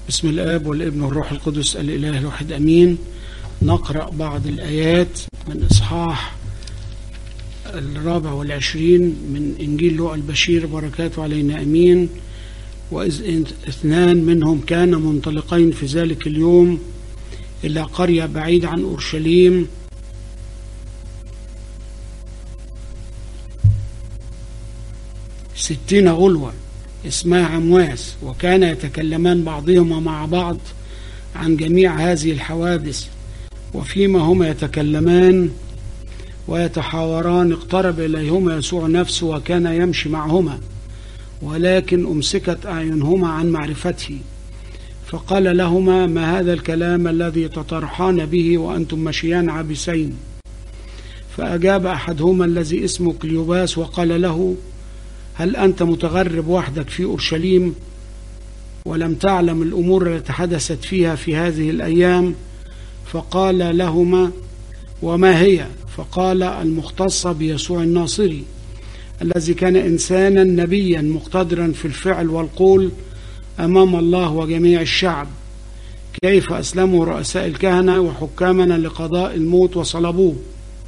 بسم الآب والابن والروح القدس الإله الواحد أمين نقرأ بعض الآيات من إصحاح الرابع والعشرين من إنجيل لوقا البشير بركاته علينا أمين وإذ اثنان منهم كان منطلقين في ذلك اليوم إلى قرية بعيدة عن أورشليم ستين غلوة اسمها عمواس وكان يتكلمان بعضهما مع بعض عن جميع هذه الحوادث وفيما هما يتكلمان ويتحاوران اقترب إليهما يسوع نفسه وكان يمشي معهما ولكن أمسكت أعينهما عن معرفته فقال لهما ما هذا الكلام الذي تطرحان به وأنتم مشيان عابسين فأجاب أحدهما الذي اسمه كليوباس وقال له هل أنت متغرب وحدك في أورشليم ولم تعلم الأمور التي حدثت فيها في هذه الأيام فقال لهما وما هي فقال المختصة بيسوع الناصري الذي كان إنسانا نبيا مقتدرا في الفعل والقول أمام الله وجميع الشعب كيف أسلموا رؤساء الكهنة وحكامنا لقضاء الموت وصلبوه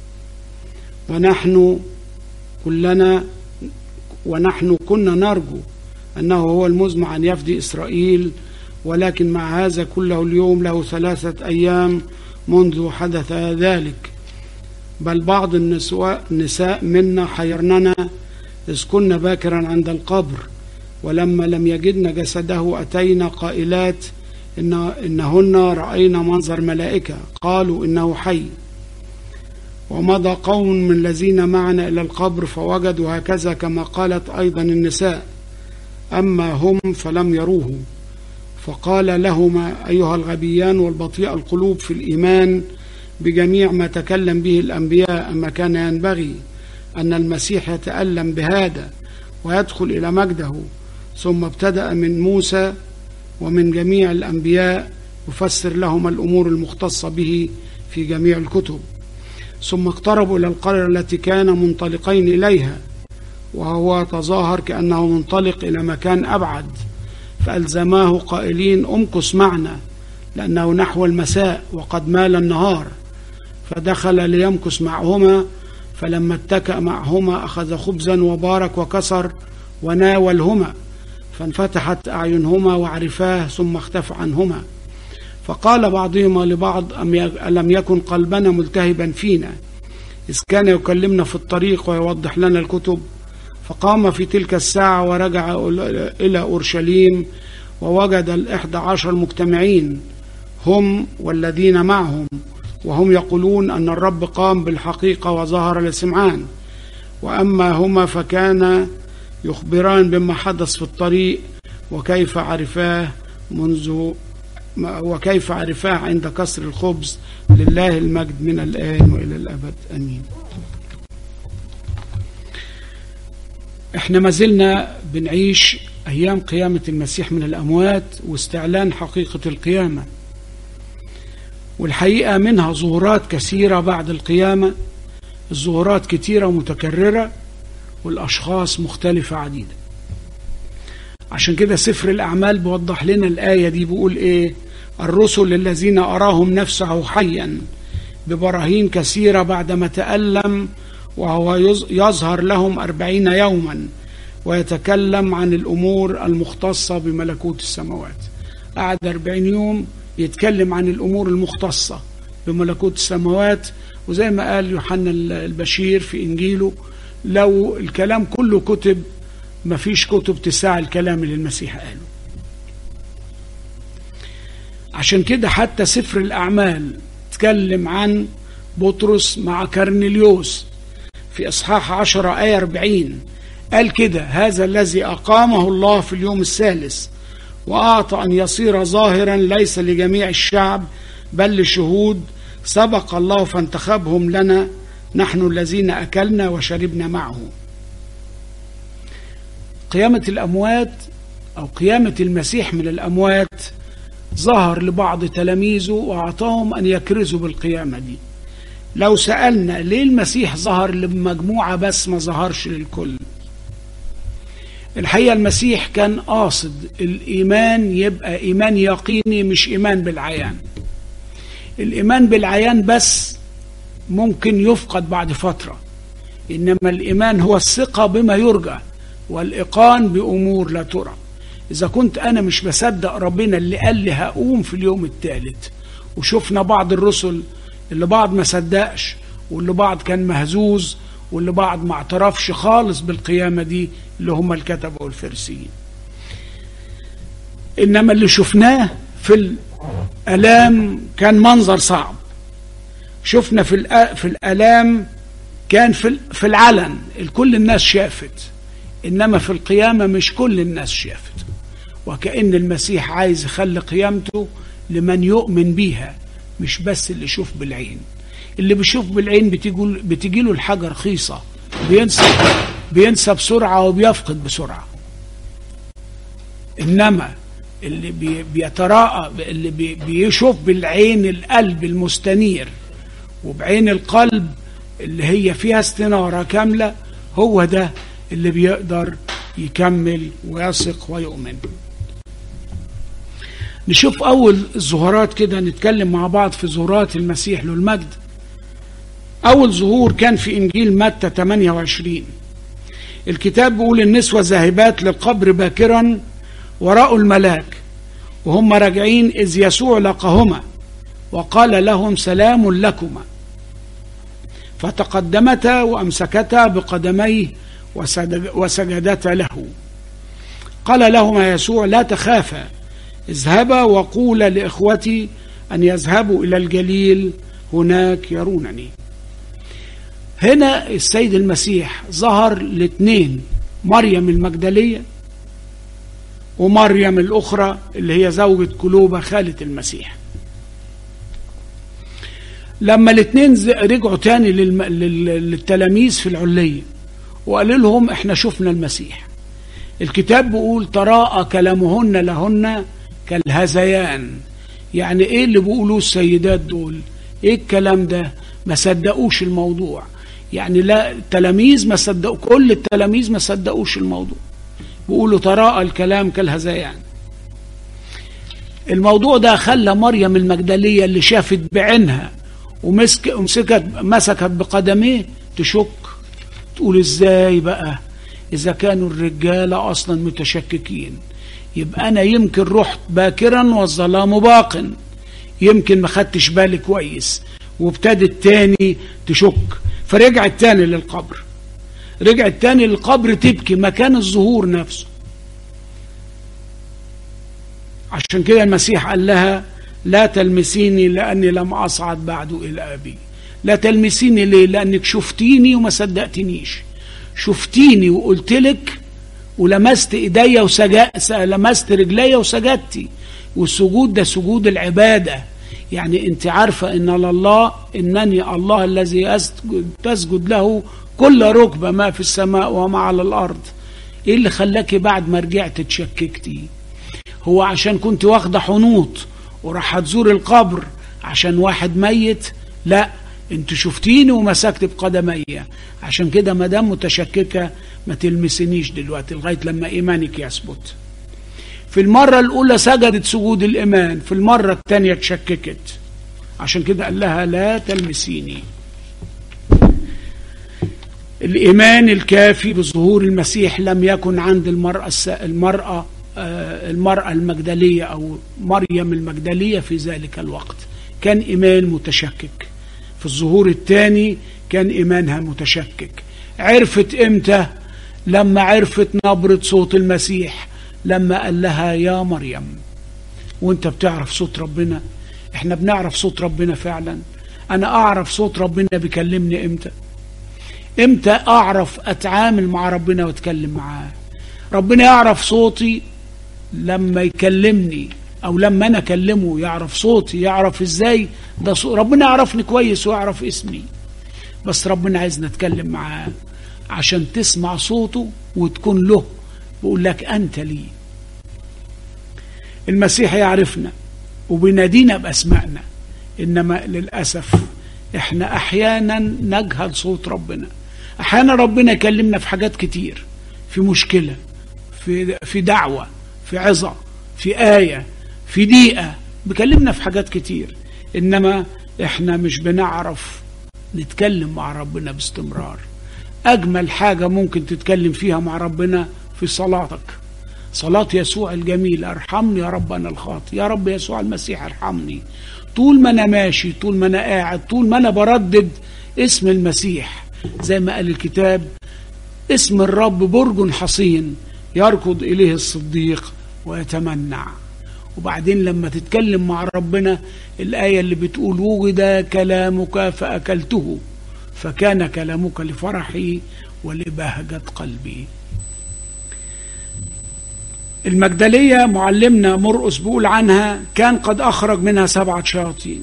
ونحن كلنا ونحن كنا نرجو أنه هو المزمع أن يفدي إسرائيل ولكن مع هذا كله اليوم له ثلاثة أيام منذ حدث ذلك بل بعض النساء منا حيرننا إذ كنا باكرا عند القبر ولما لم يجدن جسده أتينا قائلات إن إنهن رأينا منظر ملائكة قالوا إنه حي ومضى قوم من الذين معنا إلى القبر فوجدوا هكذا كما قالت أيضا النساء أما هم فلم يروه فقال لهما أيها الغبيان والبطيء القلوب في الإيمان بجميع ما تكلم به الأنبياء أما كان ينبغي أن المسيح يتألم بهذا ويدخل إلى مجده ثم ابتدأ من موسى ومن جميع الأنبياء يفسر لهم الأمور المختصة به في جميع الكتب ثم اقتربوا إلى القرية التي كان منطلقين إليها وهو تظاهر كأنه منطلق إلى مكان أبعد فألزماه قائلين أمكس معنا لأنه نحو المساء وقد مال النهار فدخل ليمكس معهما فلما اتكأ معهما أخذ خبزا وبارك وكسر وناولهما فانفتحت أعينهما وعرفاه ثم اختفى عنهما فقال بعضهما لبعض ألم يكن قلبنا ملتهبا فينا إذ كان يكلمنا في الطريق ويوضح لنا الكتب فقام في تلك الساعة ورجع إلى أورشليم ووجد الإحدى عشر مجتمعين هم والذين معهم وهم يقولون أن الرب قام بالحقيقة وظهر لسمعان وأما هما فكان يخبران بما حدث في الطريق وكيف عرفاه منذ وكيف عرفاه عند كسر الخبز لله المجد من الآن وإلى الأبد أمين احنا ما زلنا بنعيش أيام قيامة المسيح من الأموات واستعلان حقيقة القيامة والحقيقة منها ظهورات كثيرة بعد القيامة الظهورات كثيرة ومتكررة والأشخاص مختلفة عديدة عشان كده سفر الأعمال بيوضح لنا الآية دي بيقول إيه الرسل الذين أراهم نفسه حيا ببراهين كثيرة بعدما تألم وهو يظهر لهم أربعين يوما ويتكلم عن الأمور المختصة بملكوت السماوات قعد أربعين يوم يتكلم عن الأمور المختصة بملكوت السماوات وزي ما قال يوحنا البشير في إنجيله لو الكلام كله كتب ما فيش كتب تساع الكلام اللي المسيح قاله عشان كده حتى سفر الأعمال تكلم عن بطرس مع كرنليوس في إصحاح عشرة آية 40 قال كده هذا الذي أقامه الله في اليوم الثالث وأعطى أن يصير ظاهرا ليس لجميع الشعب بل لشهود سبق الله فانتخبهم لنا نحن الذين أكلنا وشربنا معه قيامة الأموات أو قيامة المسيح من الأموات ظهر لبعض تلاميذه وأعطاهم أن يكرزوا بالقيامة دي لو سألنا ليه المسيح ظهر لمجموعة بس ما ظهرش للكل الحقيقة المسيح كان قاصد الإيمان يبقى إيمان يقيني مش إيمان بالعيان الإيمان بالعيان بس ممكن يفقد بعد فترة إنما الإيمان هو الثقة بما يرجى والإيقان بأمور لا ترى إذا كنت أنا مش بصدق ربنا اللي قال لي هقوم في اليوم الثالث وشفنا بعض الرسل اللي بعض ما صدقش واللي بعض كان مهزوز واللي بعض ما اعترفش خالص بالقيامة دي اللي هم الكتبة والفرسيين إنما اللي شفناه في الآلام كان منظر صعب شفنا في في الآلام كان في في العلن كل الناس شافت إنما في القيامة مش كل الناس شافت وكأن المسيح عايز يخلي قيامته لمن يؤمن بيها مش بس اللي يشوف بالعين اللي بيشوف بالعين بتيجي بتيجي له الحاجة رخيصة بينسى بينسى بسرعة وبيفقد بسرعة إنما اللي بي بيتراءى اللي بي بيشوف بالعين القلب المستنير وبعين القلب اللي هي فيها استنارة كاملة هو ده اللي بيقدر يكمل ويثق ويؤمن نشوف أول الظهورات كده نتكلم مع بعض في ظهورات المسيح له المجد أول ظهور كان في إنجيل متى 28 الكتاب بيقول النسوة ذاهبات للقبر باكرا ورأوا الملاك وهم راجعين إذ يسوع لقهما وقال لهم سلام لكما فتقدمتا وأمسكتا بقدميه وسجدتا له قال لهما يسوع لا تخافا اذهبا وقولا لإخوتي أن يذهبوا إلى الجليل هناك يرونني هنا السيد المسيح ظهر لاثنين مريم المجدلية ومريم الأخرى اللي هي زوجة كلوبة خالة المسيح لما الاثنين رجعوا تاني للتلاميذ في العلية وقالوا لهم احنا شفنا المسيح الكتاب بيقول تراءى كلامهن لهن كالهذيان يعني ايه اللي بيقولوه السيدات دول ايه الكلام ده ما صدقوش الموضوع يعني لا التلاميذ ما صدقوا كل التلاميذ ما صدقوش الموضوع بيقولوا تراءى الكلام كالهذيان الموضوع ده خلى مريم المجدلية اللي شافت بعينها ومسك ومسكت مسكت بقدميه تشك تقول ازاي بقى اذا كانوا الرجالة اصلا متشككين يبقى انا يمكن رحت باكرا والظلام باق يمكن ما خدتش بالي كويس وابتدت تاني تشك فرجعت تاني للقبر رجعت تاني للقبر تبكي مكان الظهور نفسه عشان كده المسيح قال لها لا تلمسيني لأني لم أصعد بعد إلى أبي لا تلمسيني ليه لأنك شفتيني وما صدقتنيش شفتيني وقلت لك ولمست ايديا وسجد لمست رجليا وسجدتي والسجود ده سجود العباده يعني انت عارفه ان لله انني الله الذي تسجد له كل ركبه ما في السماء وما على الارض ايه اللي خلاكي بعد ما رجعت تشككتي هو عشان كنت واخده حنوط وراح هتزور القبر عشان واحد ميت لا انت شفتيني ومسكت بقدمي عشان كده ما دام متشككه ما تلمسنيش دلوقتي لغايه لما ايمانك يثبت في المره الاولى سجدت سجود الايمان في المره الثانيه اتشككت عشان كده قال لها لا تلمسيني الايمان الكافي بظهور المسيح لم يكن عند المراه المراه المراه المجدليه او مريم المجدليه في ذلك الوقت كان ايمان متشكك في الظهور الثاني كان إيمانها متشكك عرفت إمتى لما عرفت نبرة صوت المسيح لما قال لها يا مريم وانت بتعرف صوت ربنا احنا بنعرف صوت ربنا فعلا انا اعرف صوت ربنا بيكلمني امتى امتى اعرف اتعامل مع ربنا واتكلم معاه ربنا يعرف صوتي لما يكلمني او لما انا اكلمه يعرف صوتي يعرف ازاي ده صوت ربنا يعرفني كويس ويعرف اسمي بس ربنا عايزنا نتكلم معاه عشان تسمع صوته وتكون له بيقول لك انت لي المسيح يعرفنا وبينادينا باسمائنا انما للاسف احنا احيانا نجهل صوت ربنا احيانا ربنا يكلمنا في حاجات كتير في مشكله في في دعوة في عظة في آية في دقيقة بكلمنا في حاجات كتير إنما إحنا مش بنعرف نتكلم مع ربنا باستمرار أجمل حاجة ممكن تتكلم فيها مع ربنا في صلاتك صلاة يسوع الجميلة ارحمني يا رب أنا الخاطي يا رب يسوع المسيح ارحمني طول ما أنا ماشي طول ما أنا قاعد طول ما أنا بردد اسم المسيح زي ما قال الكتاب اسم الرب برج حصين يركض إليه الصديق ويتمنع وبعدين لما تتكلم مع ربنا الآية اللي بتقول وجد كلامك فأكلته فكان كلامك لفرحي ولبهجة قلبي المجدلية معلمنا مرقس بيقول عنها كان قد أخرج منها سبعة شياطين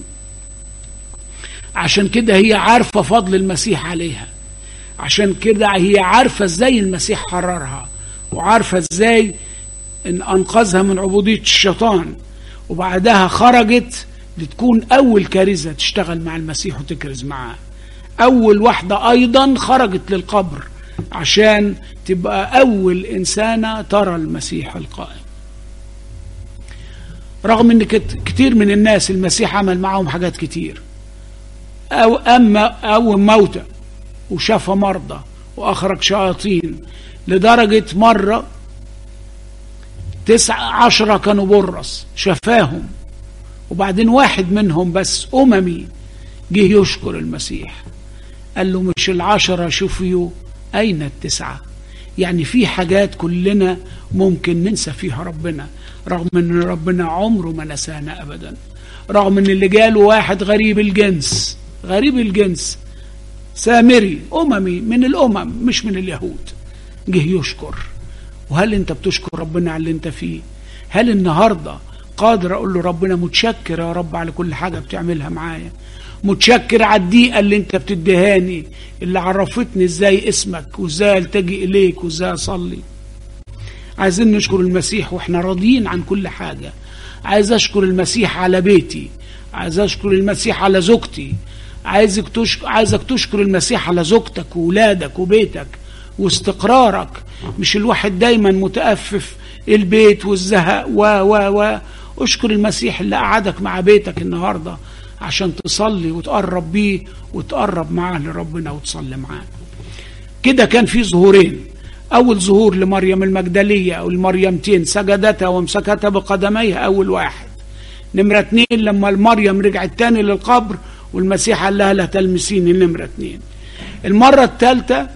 عشان كده هي عارفة فضل المسيح عليها عشان كده هي عارفة ازاي المسيح حررها وعارفة ازاي ان انقذها من عبودية الشيطان وبعدها خرجت لتكون اول كارثة تشتغل مع المسيح وتكرز معاه اول واحدة ايضا خرجت للقبر عشان تبقى اول انسانة ترى المسيح القائم رغم ان كتير من الناس المسيح عمل معهم حاجات كتير او اما او موتى وشفى مرضى واخرج شياطين لدرجة مرة تسعة عشرة كانوا برص شفاهم وبعدين واحد منهم بس أممي جه يشكر المسيح قال له مش العشرة شفيوا أين التسعة يعني في حاجات كلنا ممكن ننسى فيها ربنا رغم ان ربنا عمره ما نسانا ابدا رغم ان اللي جاله واحد غريب الجنس غريب الجنس سامري اممي من الامم مش من اليهود جه يشكر وهل انت بتشكر ربنا على اللي انت فيه هل النهارده قادر اقول له ربنا متشكر يا رب على كل حاجه بتعملها معايا متشكر على الدقيقه اللي انت بتديهاني اللي عرفتني ازاي اسمك وازاي التجي اليك وازاي اصلي عايزين نشكر المسيح واحنا راضيين عن كل حاجه عايز اشكر المسيح على بيتي عايز اشكر المسيح على زوجتي عايزك تشكر عايزك تشكر المسيح على زوجتك وولادك وبيتك واستقرارك مش الواحد دايما متأفف البيت والزهق و و و اشكر المسيح اللي قعدك مع بيتك النهارده عشان تصلي وتقرب بيه وتقرب معاه لربنا وتصلي معاه كده كان في ظهورين اول ظهور لمريم المجدليه او المريمتين سجدتا وامسكتا بقدميها اول واحد نمرة اتنين لما المريم رجعت تاني للقبر والمسيح قال لها لا تلمسيني نمرة اتنين المرة الثالثة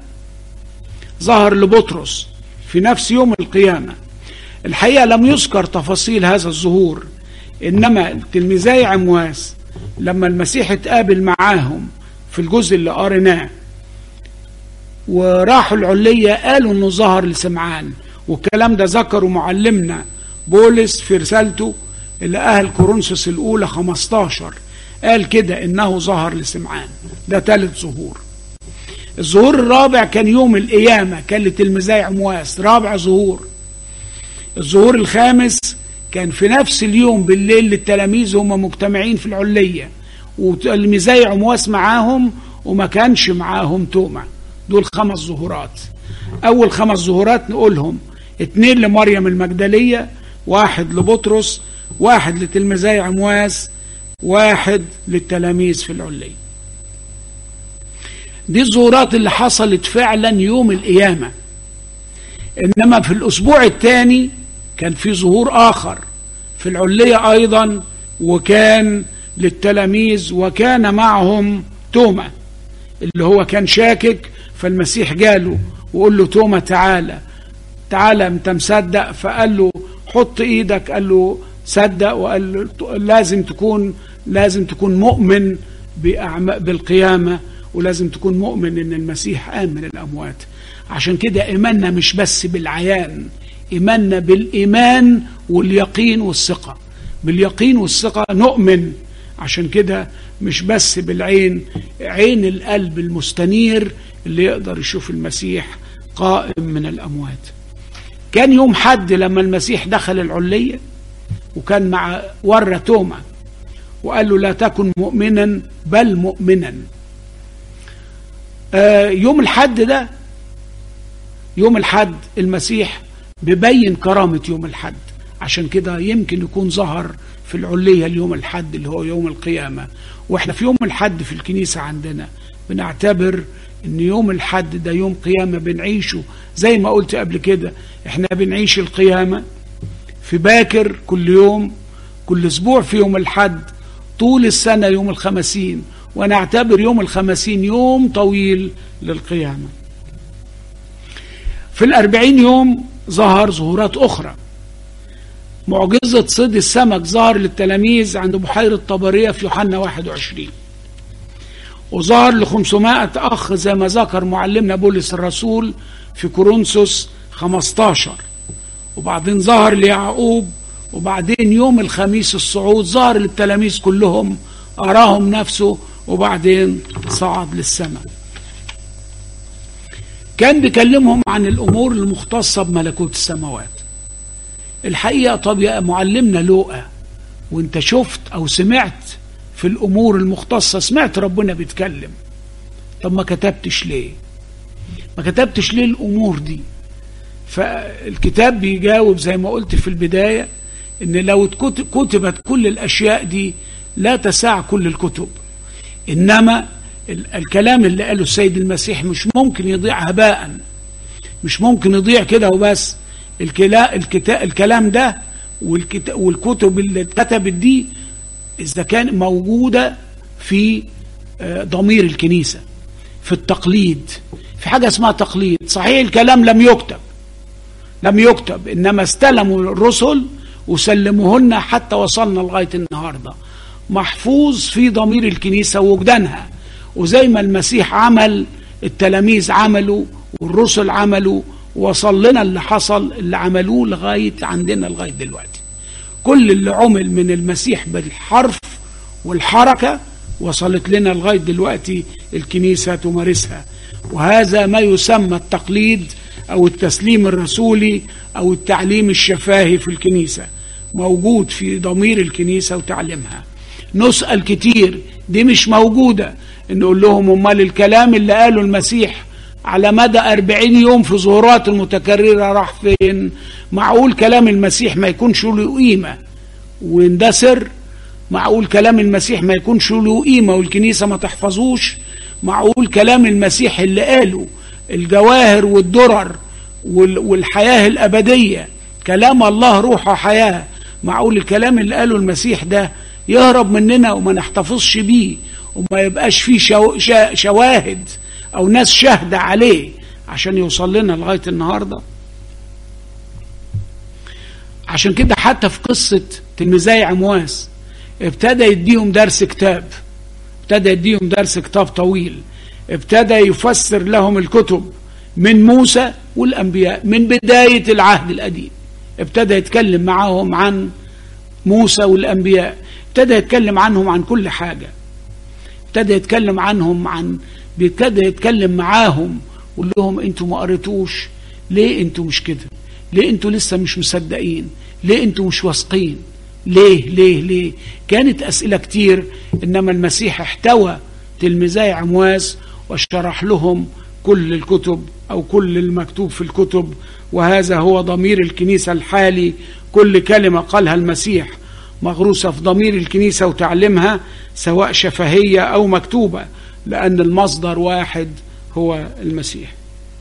ظهر لبطرس في نفس يوم القيامة الحقيقة لم يذكر تفاصيل هذا الظهور إنما تلميذي عمواس لما المسيح اتقابل معاهم في الجزء اللي قريناه وراحوا العلية قالوا انه ظهر لسمعان والكلام ده ذكره معلمنا بولس في رسالته اللي أهل كورنثوس الأولى 15 قال كده إنه ظهر لسمعان ده ثالث ظهور الظهور الرابع كان يوم القيامة كان لتلميذي عمواس رابع ظهور الظهور الخامس كان في نفس اليوم بالليل للتلاميذ هم مجتمعين في العلية وتلميذي عمواس معاهم وما كانش معاهم توما دول خمس ظهورات أول خمس ظهورات نقولهم اتنين لمريم المجدلية واحد لبطرس واحد لتلميذي عمواس واحد للتلاميذ في العلية دي الظهورات اللي حصلت فعلا يوم القيامة إنما في الأسبوع الثاني كان في ظهور آخر في العلية أيضا وكان للتلاميذ وكان معهم توما اللي هو كان شاكك فالمسيح جاله وقول له توما تعالى تعالى انت مصدق فقال له حط ايدك قال له صدق وقال له لازم تكون لازم تكون مؤمن بالقيامة ولازم تكون مؤمن ان المسيح قام من الاموات عشان كده ايماننا مش بس بالعيان ايماننا بالايمان واليقين والثقة باليقين والثقة نؤمن عشان كده مش بس بالعين عين القلب المستنير اللي يقدر يشوف المسيح قائم من الاموات كان يوم حد لما المسيح دخل العليه وكان مع ورى توما وقال له لا تكن مؤمنا بل مؤمنا آه يوم الحد ده يوم الحد المسيح ببين كرامة يوم الحد عشان كده يمكن يكون ظهر في العلية اليوم الحد اللي هو يوم القيامة واحنا في يوم الحد في الكنيسة عندنا بنعتبر ان يوم الحد ده يوم قيامة بنعيشه زي ما قلت قبل كده احنا بنعيش القيامة في باكر كل يوم كل اسبوع في يوم الحد طول السنة يوم الخمسين ونعتبر يوم الخمسين يوم طويل للقيامة في الأربعين يوم ظهر ظهورات أخرى معجزة صيد السمك ظهر للتلاميذ عند بحيرة طبرية في يوحنا 21 وظهر ل 500 أخ زي ما ذكر معلمنا بولس الرسول في كورنثوس 15 وبعدين ظهر ليعقوب وبعدين يوم الخميس الصعود ظهر للتلاميذ كلهم أراهم نفسه وبعدين صعد للسماء كان بيكلمهم عن الأمور المختصة بملكوت السماوات الحقيقة طب يا معلمنا لوقا وانت شفت أو سمعت في الأمور المختصة سمعت ربنا بيتكلم طب ما كتبتش ليه ما كتبتش ليه الأمور دي فالكتاب بيجاوب زي ما قلت في البداية ان لو كتبت كل الاشياء دي لا تسع كل الكتب انما الكلام اللي قاله السيد المسيح مش ممكن يضيع هباء مش ممكن يضيع كده وبس الكلام ده والكتب اللي اتكتبت دي اذا كان موجوده في ضمير الكنيسه في التقليد في حاجه اسمها تقليد صحيح الكلام لم يكتب لم يكتب انما استلموا الرسل وسلموهن حتى وصلنا لغايه النهارده محفوظ في ضمير الكنيسه ووجدانها وزي ما المسيح عمل التلاميذ عملوا والرسل عملوا وصل لنا اللي حصل اللي عملوه لغايه عندنا لغايه دلوقتي كل اللي عمل من المسيح بالحرف والحركه وصلت لنا لغايه دلوقتي الكنيسه تمارسها وهذا ما يسمى التقليد او التسليم الرسولي او التعليم الشفاهي في الكنيسه موجود في ضمير الكنيسه وتعليمها نسال كتير دي مش موجوده نقول لهم امال الكلام اللي قاله المسيح على مدى أربعين يوم في ظهورات المتكررة راح فين معقول كلام المسيح ما يكونش له قيمة واندثر معقول كلام المسيح ما يكونش له قيمة والكنيسة ما تحفظوش معقول كلام المسيح اللي قاله الجواهر والدرر والحياة الأبدية كلام الله روح وحياة معقول الكلام اللي قاله المسيح ده يهرب مننا وما نحتفظش بيه وما يبقاش فيه شو شواهد أو ناس شاهدة عليه عشان يوصل لنا لغاية النهاردة عشان كده حتى في قصة تلميذي عمواس ابتدى يديهم درس كتاب ابتدى يديهم درس كتاب طويل ابتدى يفسر لهم الكتب من موسى والأنبياء من بداية العهد القديم ابتدى يتكلم معاهم عن موسى والأنبياء ابتدى يتكلم عنهم عن كل حاجة ابتدى يتكلم عنهم عن ابتدى يتكلم معاهم ويقول لهم انتوا ما قريتوش ليه انتوا مش كده ليه انتوا لسه مش مصدقين ليه انتوا مش واثقين ليه ليه ليه كانت أسئلة كتير إنما المسيح احتوى تلميذي عمواس وشرح لهم كل الكتب أو كل المكتوب في الكتب وهذا هو ضمير الكنيسة الحالي كل كلمة قالها المسيح مغروسة في ضمير الكنيسة وتعلمها سواء شفهية أو مكتوبة لأن المصدر واحد هو المسيح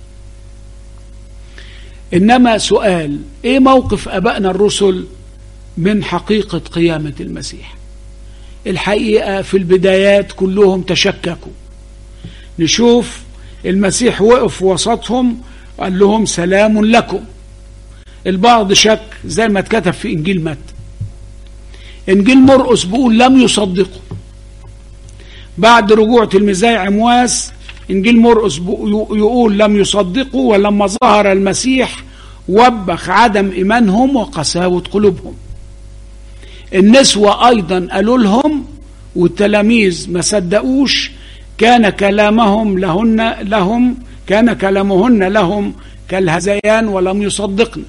إنما سؤال إيه موقف أبائنا الرسل من حقيقة قيامة المسيح الحقيقة في البدايات كلهم تشككوا نشوف المسيح وقف وسطهم قال لهم سلام لكم البعض شك زي ما اتكتب في إنجيل متى إنجيل مرقس بيقول لم يصدقوا بعد رجوع تلميذي عمواس إنجيل مرقس يقول لم يصدقوا ولما ظهر المسيح وبخ عدم إيمانهم وقساوة قلوبهم النسوة أيضا قالوا لهم والتلاميذ ما صدقوش كان كلامهم لهن لهم كان كلامهن لهم كالهذيان ولم يصدقن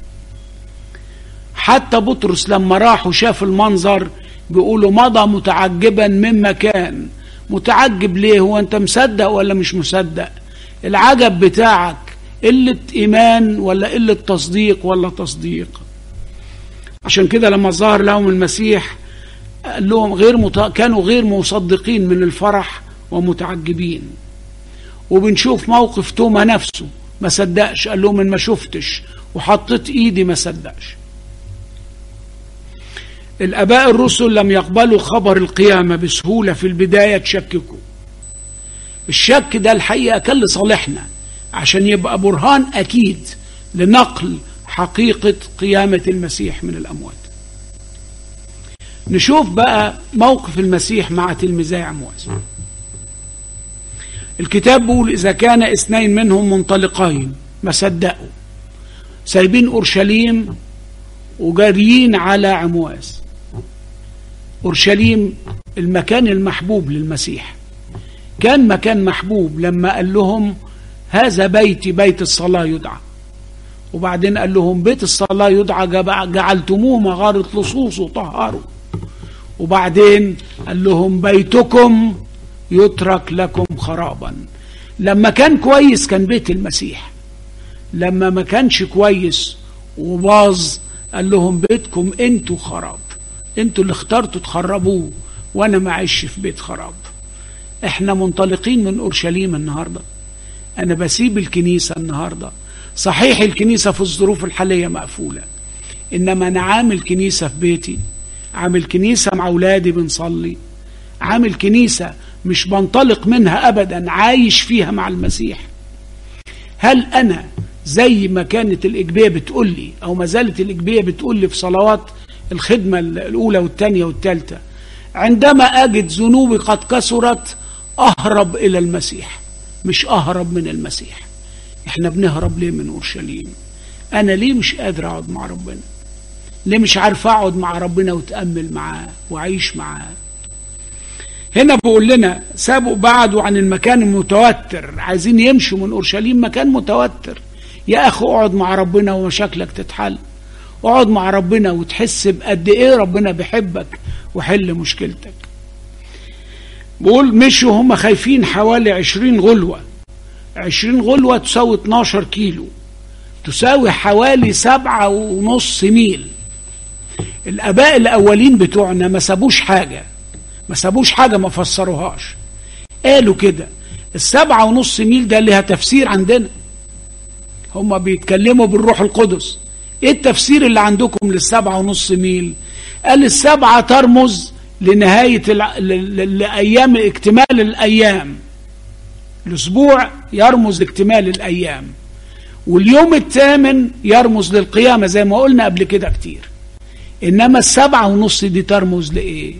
حتى بطرس لما راح وشاف المنظر بيقولوا مضى متعجبا مما كان متعجب ليه هو انت مصدق ولا مش مصدق العجب بتاعك قلة إيمان ولا قلة تصديق ولا تصديق عشان كده لما ظهر لهم المسيح قال لهم غير مت... كانوا غير مصدقين من الفرح ومتعجبين وبنشوف موقف توما نفسه ما صدقش قال لهم ان ما شفتش وحطيت ايدي ما صدقش الاباء الرسل لم يقبلوا خبر القيامه بسهوله في البدايه تشككوا الشك ده الحقيقه كان لصالحنا عشان يبقى برهان اكيد لنقل حقيقه قيامه المسيح من الاموات نشوف بقى موقف المسيح مع تلميذي عمواس الكتاب بيقول إذا كان اثنين منهم منطلقين ما صدقوا سايبين أورشليم وجاريين على عمواس أورشليم المكان المحبوب للمسيح كان مكان محبوب لما قال لهم هذا بيتي بيت الصلاة يدعى وبعدين قال لهم بيت الصلاة يدعى جعلتموه مغارة لصوص وطهروا وبعدين قال لهم بيتكم يترك لكم خرابا لما كان كويس كان بيت المسيح لما ما كانش كويس وباظ قال لهم بيتكم انتوا خراب انتوا اللي اخترتوا تخربوه وانا ما عيش في بيت خراب احنا منطلقين من اورشليم النهارده انا بسيب الكنيسه النهارده صحيح الكنيسه في الظروف الحاليه مقفوله انما انا عامل كنيسه في بيتي عامل كنيسه مع اولادي بنصلي عامل كنيسه مش بنطلق منها ابدا عايش فيها مع المسيح هل انا زي ما كانت الاجبيه بتقول لي او ما زالت الاجبيه بتقول لي في صلوات الخدمه الاولى والثانيه والثالثه عندما اجد ذنوبي قد كثرت اهرب الى المسيح مش اهرب من المسيح احنا بنهرب ليه من اورشليم انا ليه مش قادر اقعد مع ربنا ليه مش عارف اقعد مع ربنا واتامل معاه واعيش معاه هنا بيقول لنا سابوا بعدوا عن المكان المتوتر عايزين يمشوا من اورشليم مكان متوتر يا اخي اقعد مع ربنا ومشاكلك تتحل اقعد مع ربنا وتحس بقد ايه ربنا بيحبك وحل مشكلتك بقول مشوا هم خايفين حوالي عشرين غلوة عشرين غلوة تساوي 12 كيلو تساوي حوالي سبعة ونص ميل الاباء الاولين بتوعنا ما سابوش حاجه ما سابوش حاجه ما فسروهاش قالوا كده السبعة ونص ميل ده لها تفسير عندنا هما بيتكلموا بالروح القدس ايه التفسير اللي عندكم للسبعة ونص ميل قال السبعة ترمز لنهاية الع... ل... لأيام اكتمال الأيام الأسبوع يرمز لاكتمال الأيام واليوم الثامن يرمز للقيامة زي ما قلنا قبل كده كتير إنما السبعة ونص دي ترمز لإيه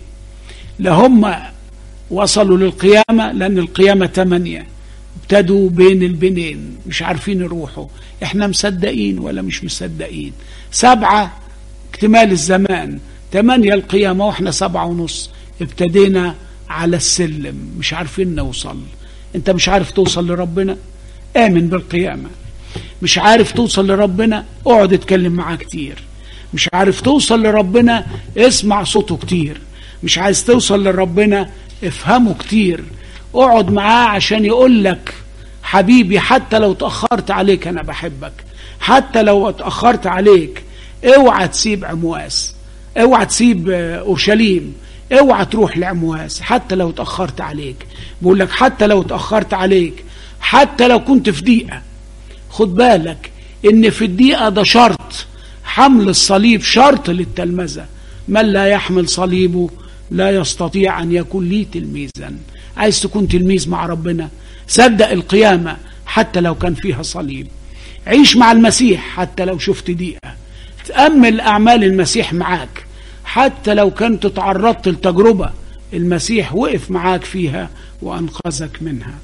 لهم وصلوا للقيامة لأن القيامة ثمانية ابتدوا بين البنين مش عارفين يروحوا احنا مصدقين ولا مش مصدقين سبعة اكتمال الزمان ثمانية القيامة واحنا سبعة ونص ابتدينا على السلم مش عارفين نوصل انت مش عارف توصل لربنا امن بالقيامة مش عارف توصل لربنا اقعد اتكلم معاه كتير مش عارف توصل لربنا اسمع صوته كتير مش عايز توصل لربنا افهمه كتير اقعد معاه عشان يقول لك حبيبي حتى لو تأخرت عليك أنا بحبك حتى لو اتأخرت عليك اوعى تسيب عمواس اوعى تسيب أورشليم اوعى تروح لعمواس حتى لو اتأخرت عليك بقول لك حتى لو اتأخرت عليك حتى لو كنت في دقيقة خد بالك ان في الدقيقة ده شرط حمل الصليب شرط للتلمذة من لا يحمل صليبه لا يستطيع أن يكون لي تلميذا عايز تكون تلميذ مع ربنا صدق القيامة حتى لو كان فيها صليب عيش مع المسيح حتى لو شفت دقيقة تأمل أعمال المسيح معاك حتى لو كنت تعرضت لتجربة المسيح وقف معاك فيها وأنقذك منها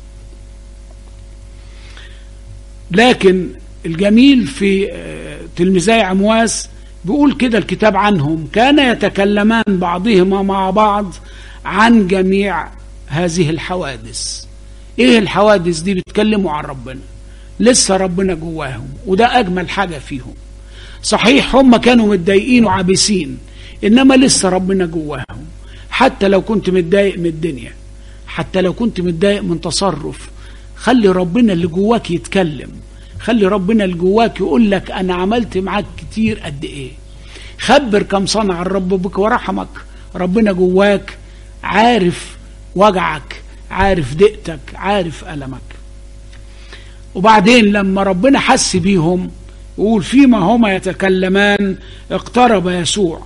لكن الجميل في تلميذي عمواس بيقول كده الكتاب عنهم كان يتكلمان بعضهما مع بعض عن جميع هذه الحوادث ايه الحوادث دي بيتكلموا عن ربنا لسه ربنا جواهم وده اجمل حاجة فيهم صحيح هم كانوا متضايقين وعابسين انما لسه ربنا جواهم حتى لو كنت متضايق من الدنيا حتى لو كنت متضايق من تصرف خلي ربنا اللي جواك يتكلم خلي ربنا اللي جواك يقول لك انا عملت معاك كتير قد ايه خبر كم صنع الرب بك ورحمك ربنا جواك عارف وجعك عارف ضيقتك عارف ألمك وبعدين لما ربنا حس بيهم يقول فيما هما يتكلمان اقترب يسوع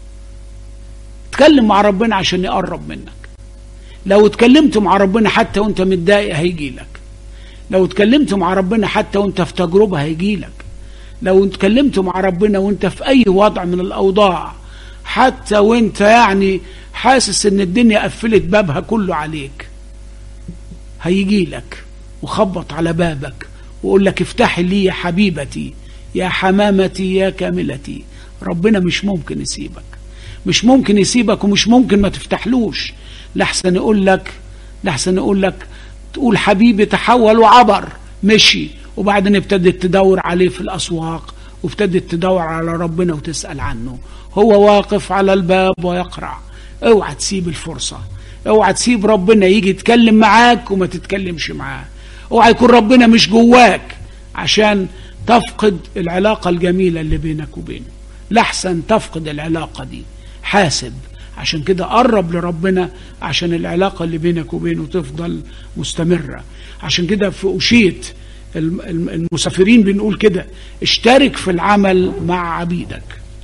اتكلم مع ربنا عشان يقرب منك لو اتكلمت مع ربنا حتى وانت متضايق هيجي لك لو اتكلمت مع ربنا حتى وانت في تجربة هيجي لك لو اتكلمت مع ربنا وانت في اي وضع من الاوضاع حتى وانت يعني حاسس ان الدنيا قفلت بابها كله عليك هيجي لك وخبط على بابك ويقول لك افتحي لي يا حبيبتي يا حمامتي يا كاملتي ربنا مش ممكن يسيبك مش ممكن يسيبك ومش ممكن ما تفتحلوش لحسن يقول لك لحسن يقول لك تقول حبيبي تحول وعبر مشي وبعدين ابتدت تدور عليه في الأسواق وابتدت تدور على ربنا وتسأل عنه هو واقف على الباب ويقرع اوعى تسيب الفرصة اوعى تسيب ربنا يجي يتكلم معاك وما تتكلمش معاه اوعى يكون ربنا مش جواك عشان تفقد العلاقة الجميلة اللي بينك وبينه لحسن تفقد العلاقة دي حاسب عشان كده قرب لربنا عشان العلاقة اللي بينك وبينه تفضل مستمرة عشان كده في أشيت المسافرين بنقول كده اشترك في العمل مع عبيدك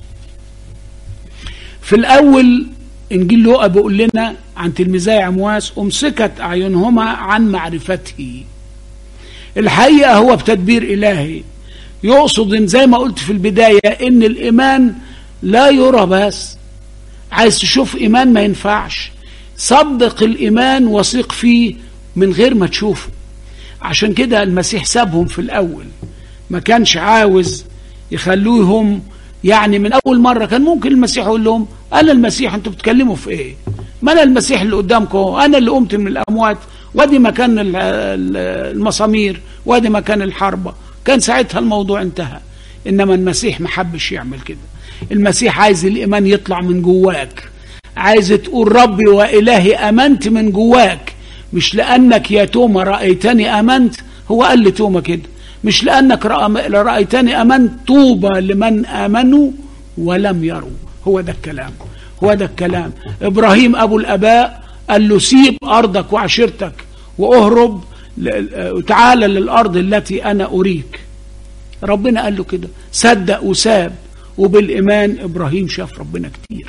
في الأول إنجيل لوقا بيقول لنا عن تلميذي عمواس أمسكت أعينهما عن معرفته الحقيقة هو بتدبير إلهي يقصد إن زي ما قلت في البداية إن الإيمان لا يرى بس عايز تشوف إيمان ما ينفعش صدق الإيمان وثق فيه من غير ما تشوفه عشان كده المسيح سابهم في الأول ما كانش عاوز يخلوهم يعني من أول مرة كان ممكن المسيح يقول لهم أنا المسيح أنتوا بتتكلموا في إيه ما أنا المسيح اللي قدامكم أنا اللي قمت من الأموات وادي مكان المسامير وادي مكان الحربة كان ساعتها الموضوع انتهى إنما المسيح ما حبش يعمل كده المسيح عايز الإيمان يطلع من جواك عايز تقول ربي وإلهي أمنت من جواك مش لأنك يا توما رأيتني أمنت هو قال لتوما كده مش لأنك رأيتني أمنت طوبى لمن آمنوا ولم يروا هو ده الكلام هو ده الكلام إبراهيم أبو الأباء قال له سيب أرضك وعشيرتك وأهرب وتعالى للأرض التي أنا أريك ربنا قال له كده صدق وساب وبالإيمان إبراهيم شاف ربنا كتير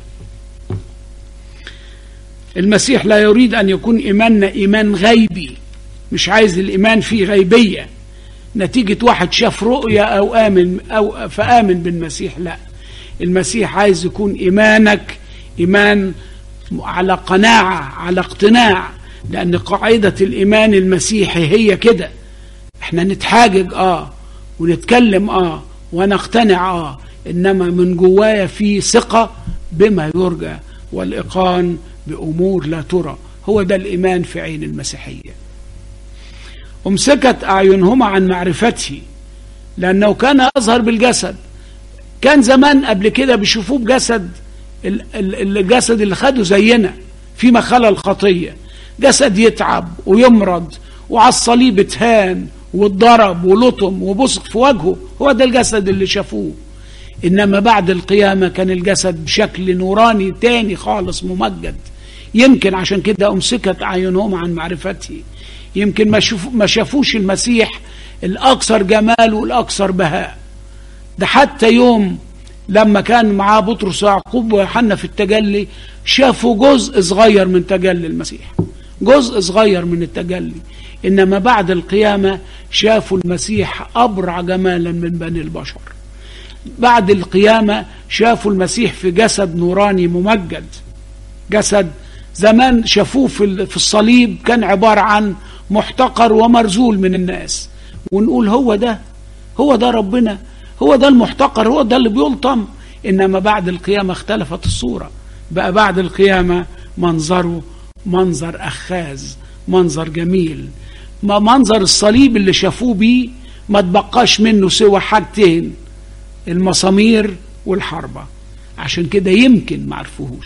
المسيح لا يريد أن يكون إيماننا إيمان غيبي مش عايز الإيمان فيه غيبية نتيجة واحد شاف رؤية أو آمن أو فآمن بالمسيح لا المسيح عايز يكون إيمانك إيمان على قناعة على اقتناع لأن قاعدة الإيمان المسيحي هي كده احنا نتحاجج اه ونتكلم اه ونقتنع اه انما من جوايا في ثقة بما يرجى والإقان بأمور لا ترى هو ده الإيمان في عين المسيحية أمسكت أعينهما عن معرفته لأنه كان يظهر بالجسد كان زمان قبل كده بيشوفوه بجسد الجسد اللي خده زينا فيما خلا الخطية جسد يتعب ويمرض وعلى الصليب اتهان واتضرب ولطم وبصق في وجهه هو ده الجسد اللي شافوه إنما بعد القيامة كان الجسد بشكل نوراني تاني خالص ممجد يمكن عشان كده أمسكت أعينهم عن معرفته يمكن ما, شوف ما شافوش المسيح الأكثر جمال والأكثر بهاء ده حتى يوم لما كان معاه بطرس ويعقوب ويوحنا في التجلي شافوا جزء صغير من تجلي المسيح جزء صغير من التجلي إنما بعد القيامة شافوا المسيح أبرع جمالا من بني البشر بعد القيامة شافوا المسيح في جسد نوراني ممجد جسد زمان شافوه في الصليب كان عبارة عن محتقر ومرزول من الناس ونقول هو ده هو ده ربنا هو ده المحتقر هو ده اللي بيلطم إنما بعد القيامة اختلفت الصورة بقى بعد القيامة منظره منظر أخاذ منظر جميل ما منظر الصليب اللي شافوه بيه ما تبقاش منه سوى حاجتين المسامير والحربة عشان كده يمكن ما عرفوهوش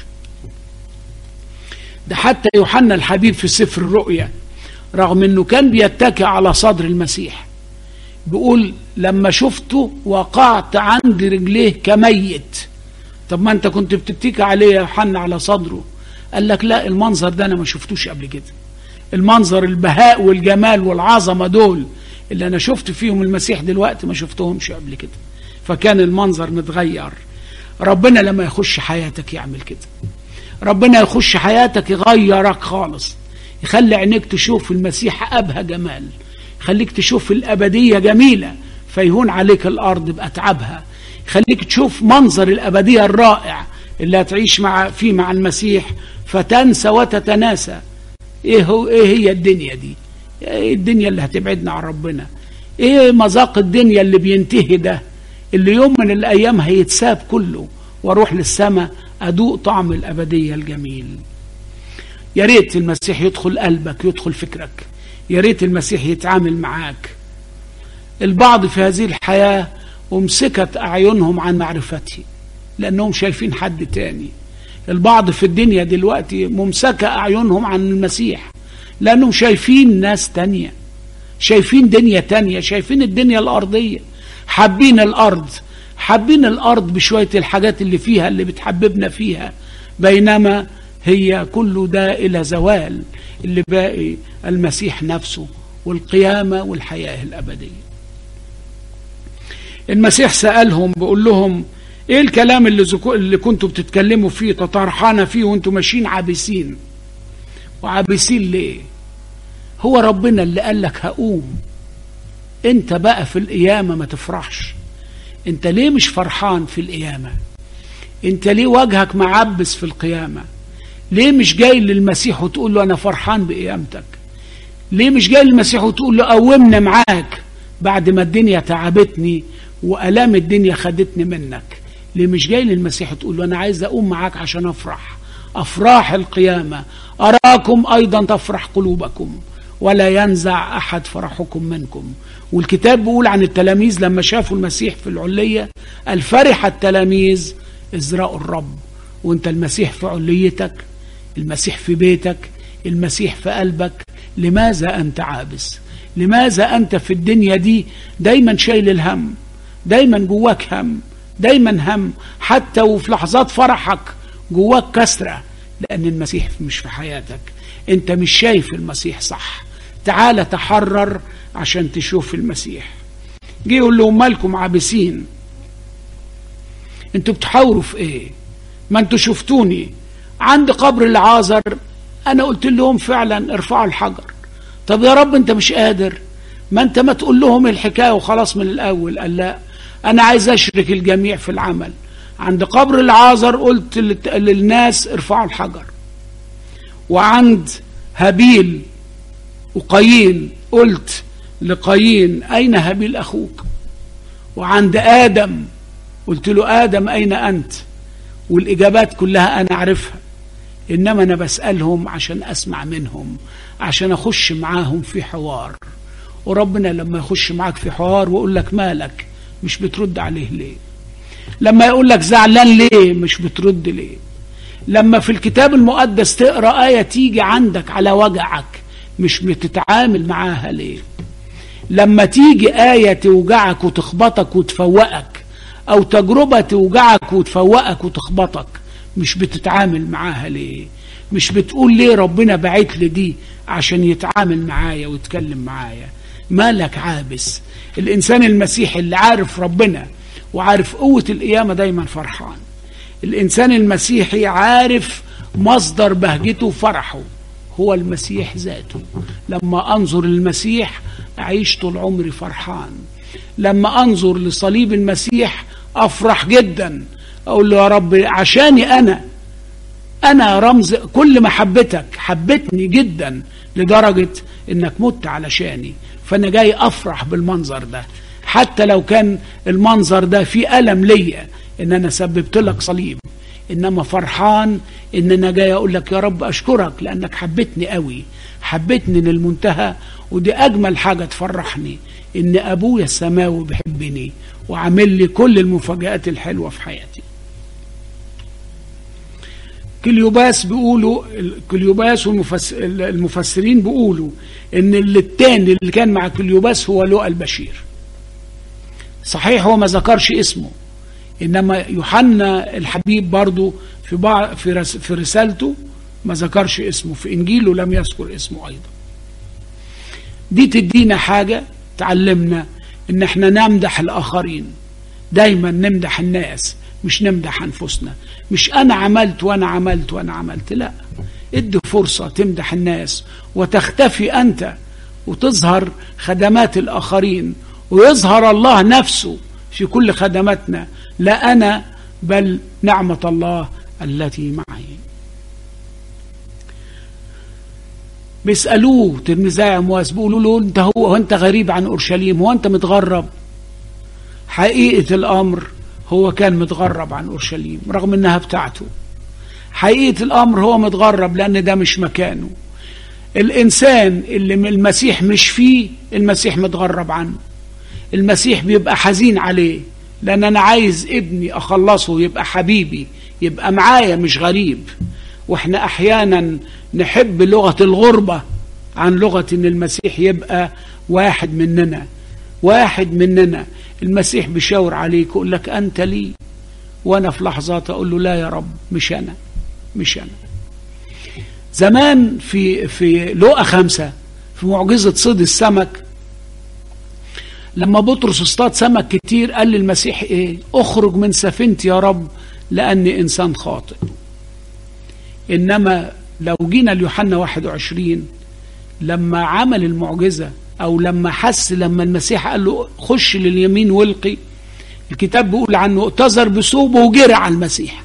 ده حتى يوحنا الحبيب في سفر الرؤيا رغم انه كان بيتكئ على صدر المسيح بيقول لما شفته وقعت عند رجليه كميت طب ما انت كنت بتتكي عليه يا يوحنا على صدره قال لك لا المنظر ده انا ما شفتوش قبل كده المنظر البهاء والجمال والعظمه دول اللي انا شفت فيهم المسيح دلوقتي ما شفتهمش قبل كده فكان المنظر متغير ربنا لما يخش حياتك يعمل كده ربنا يخش حياتك يغيرك خالص يخلي عينيك تشوف المسيح أبهى جمال يخليك تشوف الأبدية جميلة فيهون عليك الأرض بأتعابها يخليك تشوف منظر الأبدية الرائع اللي هتعيش مع فيه مع المسيح فتنسى وتتناسى ايه هو ايه هي الدنيا دي ايه الدنيا اللي هتبعدنا عن ربنا ايه مذاق الدنيا اللي بينتهي ده اللي يوم من الايام هيتساب كله واروح للسماء ادوق طعم الابديه الجميل يا ريت المسيح يدخل قلبك يدخل فكرك يا ريت المسيح يتعامل معاك البعض في هذه الحياه امسكت اعينهم عن معرفته لانهم شايفين حد تاني البعض في الدنيا دلوقتي ممسكه اعينهم عن المسيح لانهم شايفين ناس تانيه شايفين دنيا تانيه شايفين الدنيا الارضيه حابين الارض حابين الارض بشويه الحاجات اللي فيها اللي بتحببنا فيها بينما هي كل ده الى زوال اللي باقي المسيح نفسه والقيامه والحياه الابديه المسيح سالهم بيقول لهم ايه الكلام اللي, زكو اللي كنتوا بتتكلموا فيه تطرحانه فيه وانتوا ماشيين عابسين وعابسين ليه هو ربنا اللي قال لك هقوم انت بقى في القيامه ما تفرحش انت ليه مش فرحان في القيامه انت ليه وجهك معبس في القيامه ليه مش جاي للمسيح وتقول له انا فرحان بقيامتك ليه مش جاي للمسيح وتقول له قومنا معاك بعد ما الدنيا تعبتني والام الدنيا خدتني منك ليه مش جاي للمسيح تقول له انا عايز اقوم معاك عشان افرح افراح القيامه اراكم ايضا تفرح قلوبكم ولا ينزع احد فرحكم منكم والكتاب بيقول عن التلاميذ لما شافوا المسيح في العليه الفرح التلاميذ ازرقوا الرب وانت المسيح في عليتك المسيح في بيتك المسيح في قلبك لماذا انت عابس لماذا انت في الدنيا دي دايما شايل الهم دايما جواك هم دايما هم حتى وفي لحظات فرحك جواك كسرة لأن المسيح مش في حياتك أنت مش شايف المسيح صح تعال تحرر عشان تشوف المسيح جه يقول لهم مالكم عابسين انتوا بتحاوروا في ايه ما انتوا شفتوني عند قبر العازر انا قلت لهم فعلا ارفعوا الحجر طب يا رب انت مش قادر ما انت ما تقول لهم الحكايه وخلاص من الاول قال لا انا عايز اشرك الجميع في العمل عند قبر العازر قلت للناس ارفعوا الحجر وعند هابيل وقايين قلت لقايين اين هابيل اخوك وعند ادم قلت له ادم اين انت والاجابات كلها انا عارفها انما انا بسالهم عشان اسمع منهم عشان اخش معاهم في حوار وربنا لما يخش معاك في حوار ويقول لك مالك مش بترد عليه ليه لما يقول لك زعلان ليه مش بترد ليه لما في الكتاب المقدس تقرا ايه تيجي عندك على وجعك مش بتتعامل معاها ليه لما تيجي ايه توجعك وتخبطك وتفوقك او تجربه توجعك وتفوقك وتخبطك مش بتتعامل معاها ليه مش بتقول ليه ربنا بعت لي دي عشان يتعامل معايا ويتكلم معايا مالك عابس الانسان المسيحي اللي عارف ربنا وعارف قوه القيامه دايما فرحان الانسان المسيحي عارف مصدر بهجته وفرحه هو المسيح ذاته لما انظر للمسيح اعيش طول عمري فرحان لما انظر لصليب المسيح افرح جدا اقول له يا رب عشاني انا انا رمز كل محبتك حبتني جدا لدرجه انك مت علشاني فانا جاي افرح بالمنظر ده حتى لو كان المنظر ده فيه الم ليا ان انا سببت لك صليب انما فرحان ان انا جاي اقول لك يا رب اشكرك لانك حبتني قوي حبتني للمنتهى ودي اجمل حاجه تفرحني ان ابويا السماوي بيحبني وعامل لي كل المفاجآت الحلوه في حياتي كليوباس بيقولوا كليوباس والمفسرين بيقولوا ان اللي التاني اللي كان مع كليوباس هو لؤى البشير صحيح هو ما ذكرش اسمه إنما يوحنا الحبيب برضو في, بعض في, رس في رسالته ما ذكرش اسمه في إنجيله لم يذكر اسمه أيضا دي تدينا حاجة تعلمنا إن احنا نمدح الآخرين دايما نمدح الناس مش نمدح أنفسنا مش أنا عملت وأنا عملت وأنا عملت لا ادي فرصة تمدح الناس وتختفي أنت وتظهر خدمات الآخرين ويظهر الله نفسه في كل خدماتنا لا أنا بل نعمة الله التي معي بيسألوه تلميذي أمواس بيقولوا له أنت هو وأنت غريب عن أورشليم هو أنت متغرب حقيقة الأمر هو كان متغرب عن أورشليم رغم أنها بتاعته حقيقة الأمر هو متغرب لأن ده مش مكانه الإنسان اللي المسيح مش فيه المسيح متغرب عنه المسيح بيبقى حزين عليه لأن أنا عايز ابني أخلصه يبقى حبيبي يبقى معايا مش غريب وإحنا أحيانا نحب لغة الغربة عن لغة إن المسيح يبقى واحد مننا واحد مننا المسيح بيشاور عليك يقول لك أنت لي وأنا في لحظات أقول له لا يا رب مش أنا مش أنا زمان في في لقا خمسة في معجزة صيد السمك لما بطرس اصطاد سمك كتير قال للمسيح ايه اخرج من سفينتي يا رب لاني انسان خاطئ انما لو جينا ليوحنا 21 لما عمل المعجزة او لما حس لما المسيح قال له خش لليمين والقي الكتاب بيقول عنه اعتذر بثوبه وجري على المسيح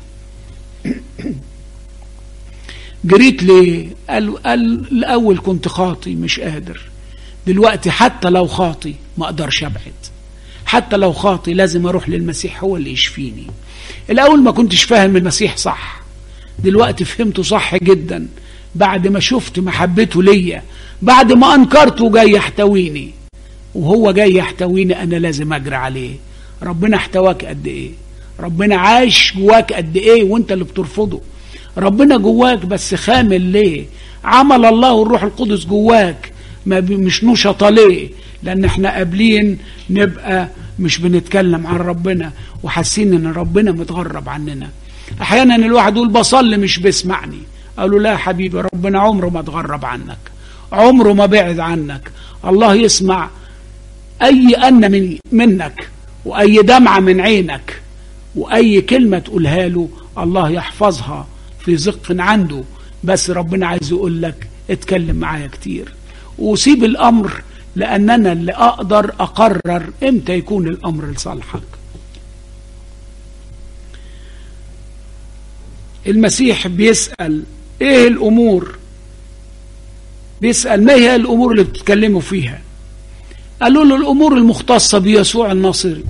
جريت ليه قال, قال الاول كنت خاطي مش قادر دلوقتي حتى لو خاطي ما اقدرش ابعد حتى لو خاطي لازم اروح للمسيح هو اللي يشفيني الاول ما كنتش فاهم المسيح صح دلوقتي فهمته صح جدا بعد ما شفت محبته ليا بعد ما انكرته جاي يحتويني وهو جاي يحتويني انا لازم اجري عليه ربنا احتواك قد ايه ربنا عايش جواك قد ايه وانت اللي بترفضه ربنا جواك بس خامل ليه عمل الله والروح القدس جواك ما مش نشطة ليه لان احنا قابلين نبقى مش بنتكلم عن ربنا وحاسين ان ربنا متغرب عننا احيانا الواحد يقول بصلي مش بيسمعني قالوا لا حبيبي ربنا عمره ما اتغرب عنك عمره ما بعد عنك الله يسمع اي ان من منك واي دمعه من عينك واي كلمه تقولها له الله يحفظها في زق عنده بس ربنا عايز يقول لك اتكلم معايا كتير وسيب الامر لان انا اللي اقدر اقرر امتى يكون الامر لصالحك المسيح بيسال ايه الامور بيسال ما هي الامور اللي بتتكلموا فيها قالوا له الامور المختصه بيسوع الناصري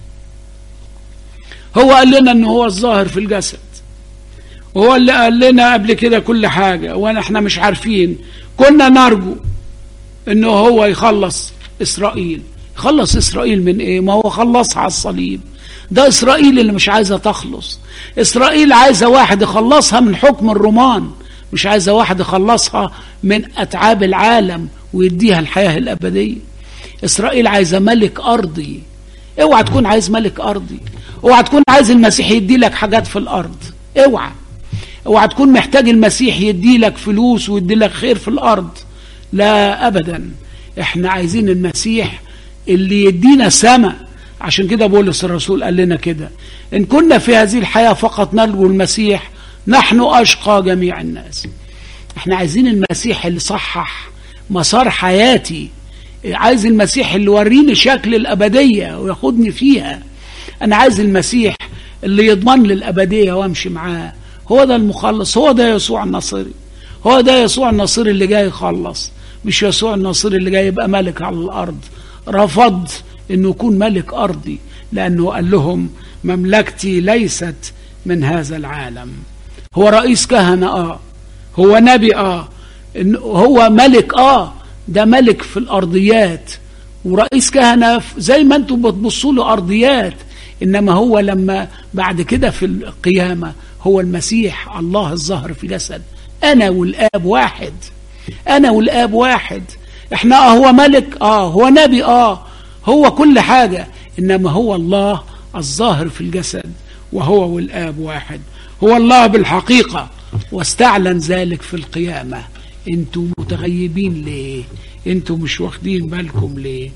هو قال لنا ان هو الظاهر في الجسد وهو اللي قال لنا قبل كده كل حاجة وانا احنا مش عارفين كنا نرجو انه هو يخلص اسرائيل يخلص اسرائيل من ايه ما هو خلصها على الصليب ده اسرائيل اللي مش عايزة تخلص اسرائيل عايزة واحد يخلصها من حكم الرومان مش عايزة واحد يخلصها من اتعاب العالم ويديها الحياة الابدية اسرائيل عايزة ملك ارضي اوعى تكون عايز ملك ارضي اوعى تكون عايز المسيح يدي لك حاجات في الارض اوعى اوعى تكون محتاج المسيح يدي لك فلوس ويدي لك خير في الارض لا ابدا احنا عايزين المسيح اللي يدينا سماء عشان كده بولس الرسول قال لنا كده ان كنا في هذه الحياه فقط نرجو المسيح نحن اشقى جميع الناس احنا عايزين المسيح اللي صحح مسار حياتي عايز المسيح اللي يوريني شكل الابديه وياخدني فيها انا عايز المسيح اللي يضمن لي الابديه وامشي معاه هو ده المخلص هو ده يسوع الناصري هو ده يسوع الناصري اللي جاي يخلص مش يسوع الناصري اللي جاي يبقى ملك على الارض رفض انه يكون ملك ارضي لانه قال لهم مملكتي ليست من هذا العالم هو رئيس كهنه اه هو نبي اه هو ملك اه ده ملك في الارضيات ورئيس كهنه زي ما انتم بتبصوا له ارضيات انما هو لما بعد كده في القيامه هو المسيح الله الظهر في جسد انا والاب واحد انا والاب واحد احنا اه هو ملك اه هو نبي اه هو كل حاجه إنما هو الله الظاهر في الجسد وهو والآب واحد هو الله بالحقيقة واستعلن ذلك في القيامة انتوا متغيبين ليه انتوا مش واخدين بالكم ليه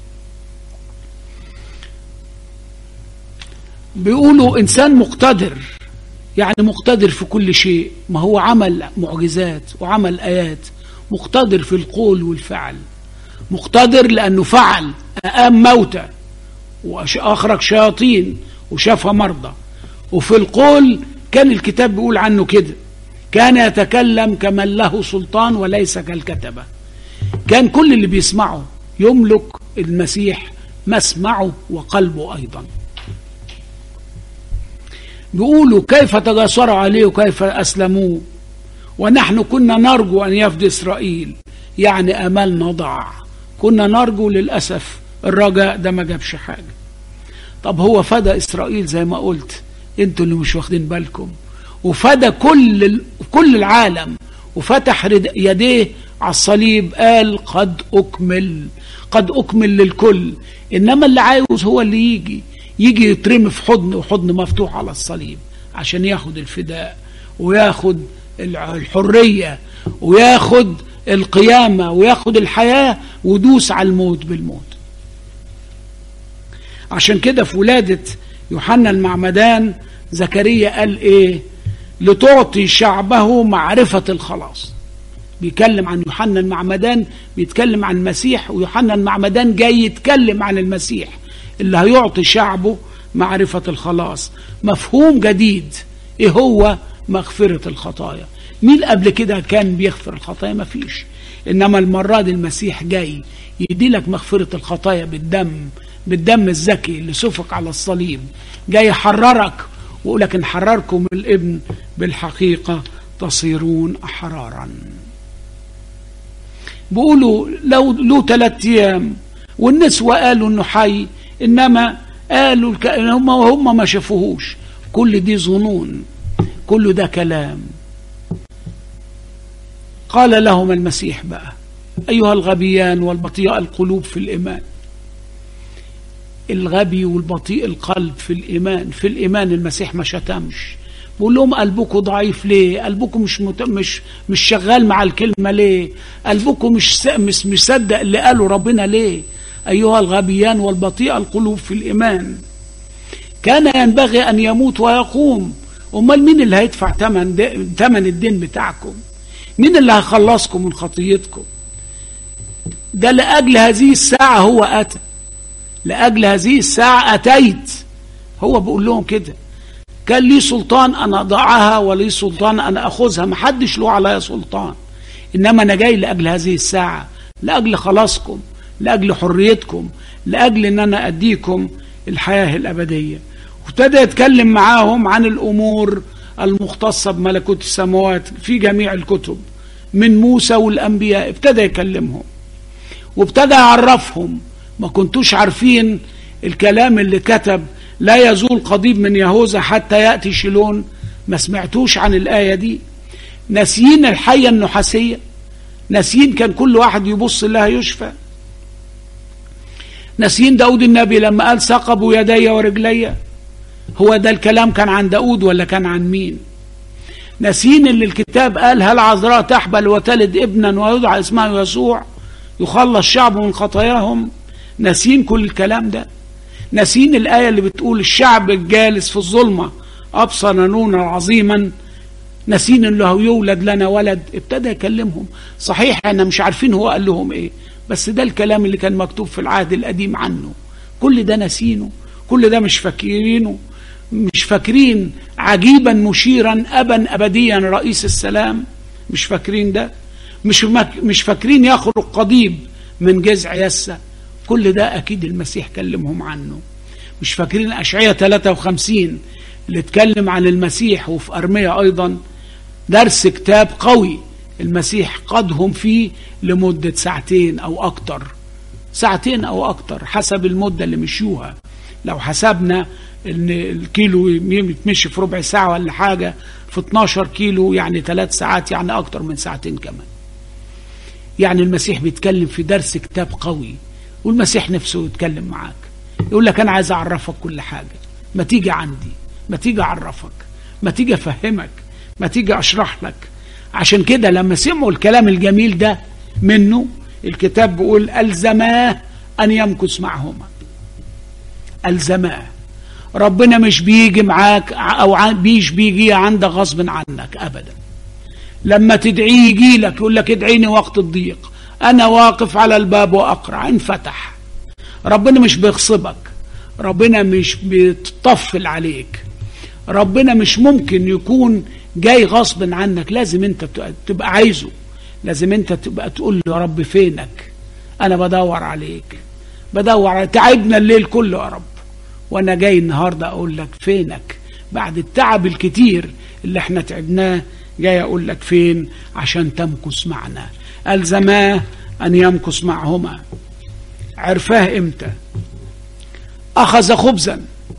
بيقولوا إنسان مقتدر يعني مقتدر في كل شيء ما هو عمل معجزات وعمل آيات مقتدر في القول والفعل مقتدر لأنه فعل أقام موتى وأخرج شياطين وشفى مرضى وفي القول كان الكتاب بيقول عنه كده كان يتكلم كمن له سلطان وليس كالكتبة كان كل اللي بيسمعه يملك المسيح مسمعه وقلبه أيضا بيقولوا كيف تجاسروا عليه وكيف أسلموه ونحن كنا نرجو أن يفدي إسرائيل يعني أملنا ضاع كنا نرجو للأسف الرجاء ده ما جابش حاجة طب هو فدى إسرائيل زي ما قلت انتوا اللي مش واخدين بالكم وفدى كل كل العالم وفتح يديه على الصليب قال قد أكمل قد أكمل للكل إنما اللي عاوز هو اللي يجي يجي يترمي في حضن وحضن مفتوح على الصليب عشان ياخد الفداء وياخد الحرية وياخد القيامة وياخد الحياة ودوس على الموت بالموت عشان كده في ولادة يوحنا المعمدان زكريا قال ايه لتعطي شعبه معرفة الخلاص بيتكلم عن يوحنا المعمدان بيتكلم عن المسيح ويوحنا المعمدان جاي يتكلم عن المسيح اللي هيعطي شعبه معرفة الخلاص مفهوم جديد ايه هو مغفرة الخطايا مين قبل كده كان بيغفر الخطايا مفيش انما المرة دي المسيح جاي يدي لك مغفرة الخطايا بالدم بالدم الزكي اللي سفك على الصليب جاي يحررك ويقول لك ان حرركم الابن بالحقيقة تصيرون احرارا بيقولوا لو له ثلاث ايام والنسوة قالوا انه حي انما قالوا هم هم ما شافوهوش كل دي ظنون كل ده كلام قال لهم المسيح بقى ايها الغبيان والبطيء القلوب في الايمان الغبي والبطيء القلب في الايمان في الايمان المسيح ما شتمش بقول لهم قلبكم ضعيف ليه قلبكم مش مت... مش مش شغال مع الكلمه ليه قلبكم مش س... مش مصدق اللي قاله ربنا ليه أيها الغبيان والبطيء القلوب في الإيمان كان ينبغي أن يموت ويقوم أمال مين اللي هيدفع ثمن ثمن الدين بتاعكم مين اللي هيخلصكم من خطيتكم ده لأجل هذه الساعة هو أتى لأجل هذه الساعة أتيت هو بيقول لهم كده كان لي سلطان أن أضعها ولي سلطان أن أخذها محدش له عليا سلطان إنما أنا جاي لأجل هذه الساعة لأجل خلاصكم لأجل حريتكم لأجل أن أنا أديكم الحياة الأبدية وابتدى يتكلم معاهم عن الأمور المختصة بملكوت السماوات في جميع الكتب من موسى والأنبياء ابتدى يكلمهم وابتدى يعرفهم ما كنتوش عارفين الكلام اللي كتب لا يزول قضيب من يهوذا حتى يأتي شيلون ما سمعتوش عن الآية دي ناسيين الحية النحاسية ناسيين كان كل واحد يبص لها يشفى ناسيين داود النبي لما قال ثقبوا يدي ورجلي هو ده الكلام كان عن داود ولا كان عن مين ناسيين اللي الكتاب قال هل عذراء تحبل وتلد ابنا ويدعى اسمه يسوع يخلص شعبه من خطاياهم ناسيين كل الكلام ده ناسيين الآية اللي بتقول الشعب الجالس في الظلمة أبصر نونا عظيما ناسين اللي هو يولد لنا ولد ابتدى يكلمهم صحيح احنا مش عارفين هو قال لهم ايه بس ده الكلام اللي كان مكتوب في العهد القديم عنه كل ده ناسينه كل ده مش فاكرينه مش فاكرين عجيبا مشيرا ابا ابديا رئيس السلام مش فاكرين ده مش مش فاكرين يخرج قضيب من جذع يسة كل ده اكيد المسيح كلمهم عنه مش فاكرين اشعياء 53 اللي اتكلم عن المسيح وفي ارميا ايضا درس كتاب قوي المسيح قادهم فيه لمدة ساعتين أو أكتر ساعتين أو أكتر حسب المدة اللي مشيوها لو حسبنا ان الكيلو يتمشي في ربع ساعة ولا حاجة في 12 كيلو يعني ثلاث ساعات يعني أكتر من ساعتين كمان يعني المسيح بيتكلم في درس كتاب قوي والمسيح نفسه يتكلم معاك يقول لك انا عايز اعرفك كل حاجه ما تيجي عندي ما تيجي اعرفك ما تيجي افهمك ما تيجي اشرح لك عشان كده لما سمعوا الكلام الجميل ده منه الكتاب بيقول الزماه ان يمكث معهما الزماه ربنا مش بيجي معاك او بيش بيجي عندك غصب عنك ابدا لما تدعيه يجي لك يقول لك ادعيني وقت الضيق انا واقف على الباب واقرع انفتح ربنا مش بيغصبك ربنا مش بيتطفل عليك ربنا مش ممكن يكون جاي غصب عنك لازم انت تبقى عايزه لازم انت تبقى تقول له يا رب فينك انا بدور عليك بدور على تعبنا الليل كله يا رب وانا جاي النهارده اقول لك فينك بعد التعب الكتير اللي احنا تعبناه جاي اقول لك فين عشان تمكث معنا الزماه ان يمكث معهما عرفاه امتى اخذ خبزا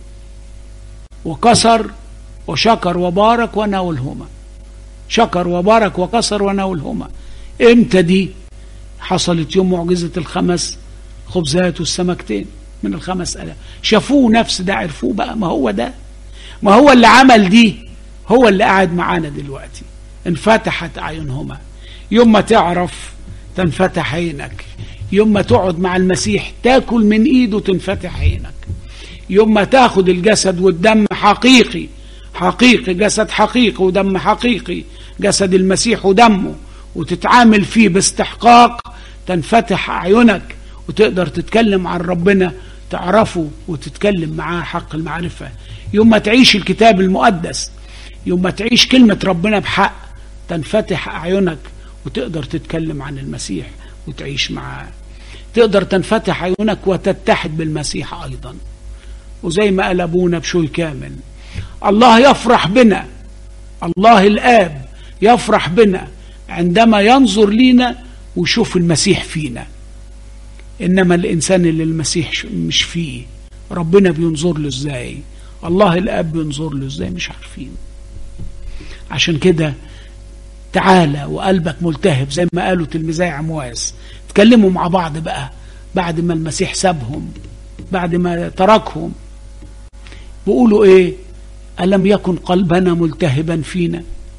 وكسر وشكر وبارك وناولهما شكر وبارك وكسر وناولهما امتى دي حصلت يوم معجزة الخمس خبزات والسمكتين من الخمس ألاف شافوه نفس ده عرفوه بقى ما هو ده ما هو اللي عمل دي هو اللي قاعد معانا دلوقتي انفتحت أعينهما يوم ما تعرف تنفتح عينك يوم ما تقعد مع المسيح تاكل من ايده تنفتح عينك يوم ما تاخد الجسد والدم حقيقي حقيقي جسد حقيقي ودم حقيقي جسد المسيح ودمه وتتعامل فيه باستحقاق تنفتح أعينك وتقدر تتكلم عن ربنا تعرفه وتتكلم معاه حق المعرفة يوم ما تعيش الكتاب المقدس يوم ما تعيش كلمة ربنا بحق تنفتح أعينك وتقدر تتكلم عن المسيح وتعيش معاه تقدر تنفتح عيونك وتتحد بالمسيح أيضا وزي ما قال أبونا بشوي كامل الله يفرح بنا الله الآب يفرح بنا عندما ينظر لينا ويشوف المسيح فينا إنما الإنسان اللي المسيح مش فيه ربنا بينظر له إزاي الله الآب بينظر له إزاي مش عارفين عشان كده تعالى وقلبك ملتهب زي ما قالوا تلميذي عمواس اتكلموا مع بعض بقى بعد ما المسيح سابهم بعد ما تركهم بيقولوا ايه ألم يكن قلبنا ملتهبا فينا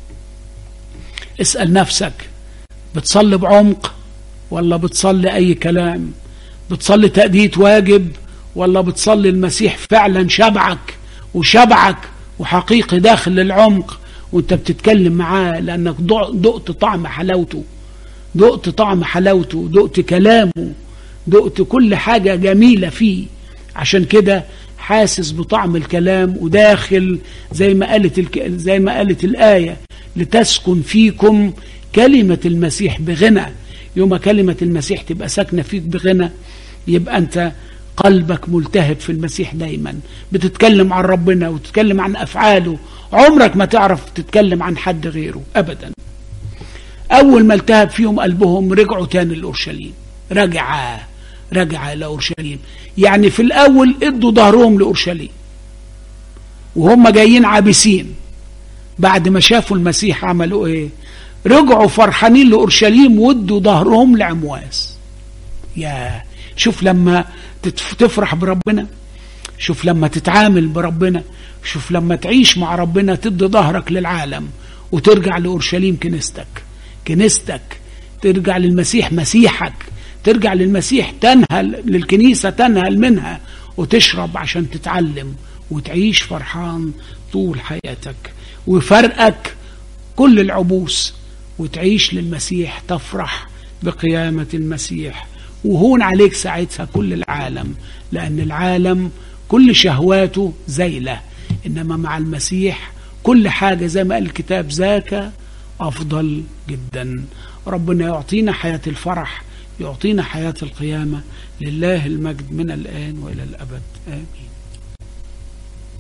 اسأل نفسك بتصلي بعمق ولا بتصلي أي كلام بتصلي تأدية واجب ولا بتصلي المسيح فعلا شبعك وشبعك وحقيقي داخل العمق وانت بتتكلم معاه لأنك دقت طعم حلاوته دقت طعم حلاوته دقت كلامه دقت كل حاجة جميلة فيه عشان كده حاسس بطعم الكلام وداخل زي ما قالت الك... زي ما قالت الآية لتسكن فيكم كلمة المسيح بغنى يوم كلمة المسيح تبقى ساكنة فيك بغنى يبقى أنت قلبك ملتهب في المسيح دايما بتتكلم عن ربنا وتتكلم عن أفعاله عمرك ما تعرف تتكلم عن حد غيره أبدا أول ما التهب فيهم قلبهم رجعوا تاني لأورشليم رجعا رجع إلى أورشليم يعني في الأول ادوا ظهرهم لأورشليم وهم جايين عابسين بعد ما شافوا المسيح عملوا ايه رجعوا فرحانين لأورشليم وادوا ظهرهم لعمواس يا شوف لما تفرح بربنا شوف لما تتعامل بربنا شوف لما تعيش مع ربنا تدي ظهرك للعالم وترجع لأورشليم كنيستك كنيستك ترجع للمسيح مسيحك ترجع للمسيح تنهل للكنيسة تنهل منها وتشرب عشان تتعلم وتعيش فرحان طول حياتك وفرقك كل العبوس وتعيش للمسيح تفرح بقيامة المسيح وهون عليك ساعتها كل العالم لأن العالم كل شهواته زيلة إنما مع المسيح كل حاجة زي ما قال الكتاب ذاك أفضل جدا ربنا يعطينا حياة الفرح يعطينا حياة القيامة لله المجد من الآن وإلى الأبد آمين